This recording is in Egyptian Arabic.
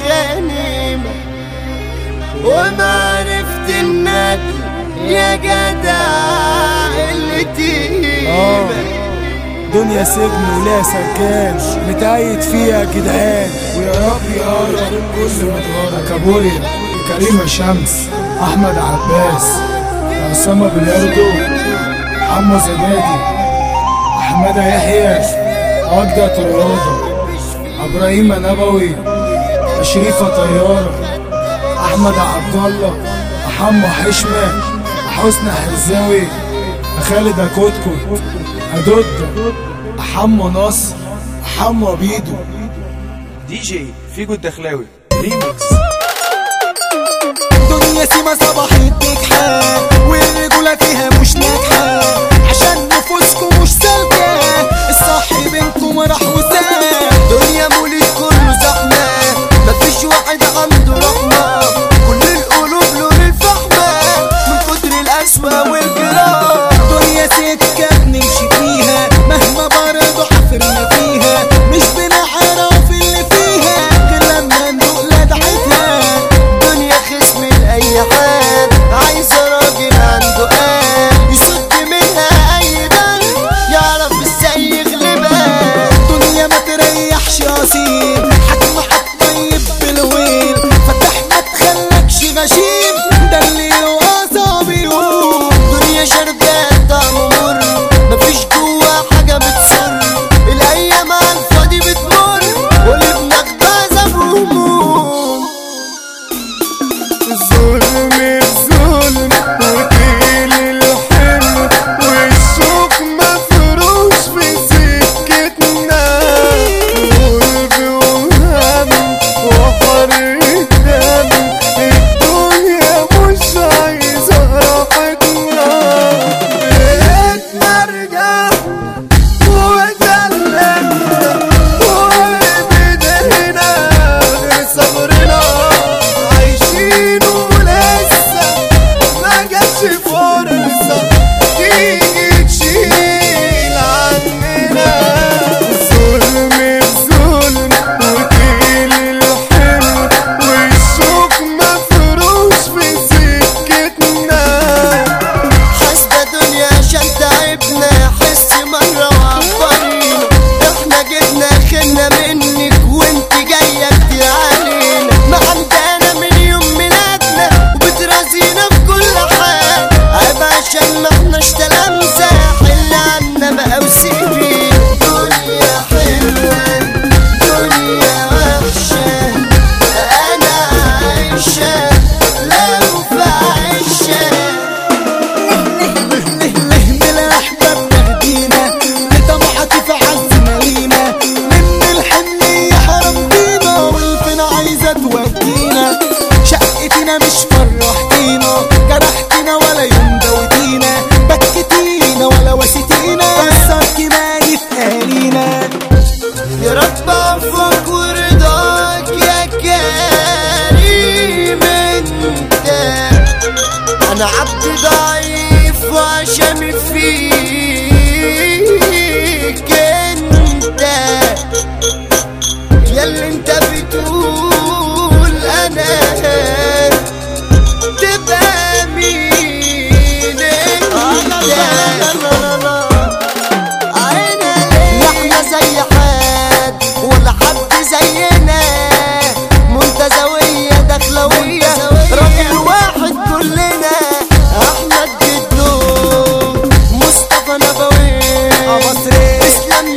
غنيمة وما عرفت انك يا جدع اللي تهيبك دنيا سجن وليها سجان متقيد فيها يا جدعان ويا رب يقرب كل متغرب كابوريا كريمة شمس أحمد عباس أسامة بلياردو حمو زبادي أحمد يحيى أجدة الرياضة إبراهيم نبوي شريفة طيارة أحمد عبد الله حمو حشمة حسني حرزاوي خالد أكوتكو أدود حمو نصر حمو بيدو دي جي فيجو الدخلاوي ريميكس دنيا سيما صباحت بجحة والرجولة فيها مش ناجحة عشان نفوسكم مش سالكة الصح بينكم راح وساب دنيا مولد كله زحمة مفيش واحد عنده رحمة كل القلوب لون الفحمة من كتر القسوة والجراح دنيا سكة بنمشي فيها مهما برضو حفرنا فيها مش بنعرف اللي فيها غير لما ندوق لدعتها دنيا خصم لأي حد عايزة راجل عنده قلب يصد منها أي دم يعرف ازاي يغلبها دنيا ما تريحش اصيل حكم طيب بالويل فتح ما تخلكش غشيم ده اللي يوقع بيقول دنيا شربات طعم مر مفيش جوا حاجة بتسر الأيام على الفاضي بتمر واللي بناخدها زب هموم ظلم الظلم وتقيل الحمل والشوك مفروش في سكتنا قلب وهم وحر الدم الدنيا مش عايزة راحتنا بقيتنا رجع وذللنا وبدينا غير صبرنا عايشين ولسه ما جاتش فرصة تيجي تشيل عننا ظلم بظلم وتقيل الحمل والشوك مفروش في سكتنا حاسبة دنيا عشان تعبنا حس مرة وعبرينا احنا جبنا خلنا منك وانت جاية كتير علينا ما عندنا من يوم ميلادنا وبترازينا في كل حال عيب عشان ما احناش تلامذة حل عنا بقى وسيبي دنيا حلوة دنيا وحشة انا عايشة لو في عيشة ليه بالاحباب تهدينا لطمعتي في عز مالينا من الحنية حرام بينا والفين عايزة تودينا شقتنا مش فرحتينا جرحتنا ولا يوم دوتينا بكتينا ولا وسيتينا كسرتي مالي في اهالينا يا رب عفوك ورضاك يا كريم انت انا عبد ضعيف وعشمي فيك انت يا اللي انت بتقول انا تبقى مين انت لا احنا زي حد ولا حد زينا منتزوية دخلوية راجل واحد كلنا احمد جدو مصطفى نبوي مصري اسلام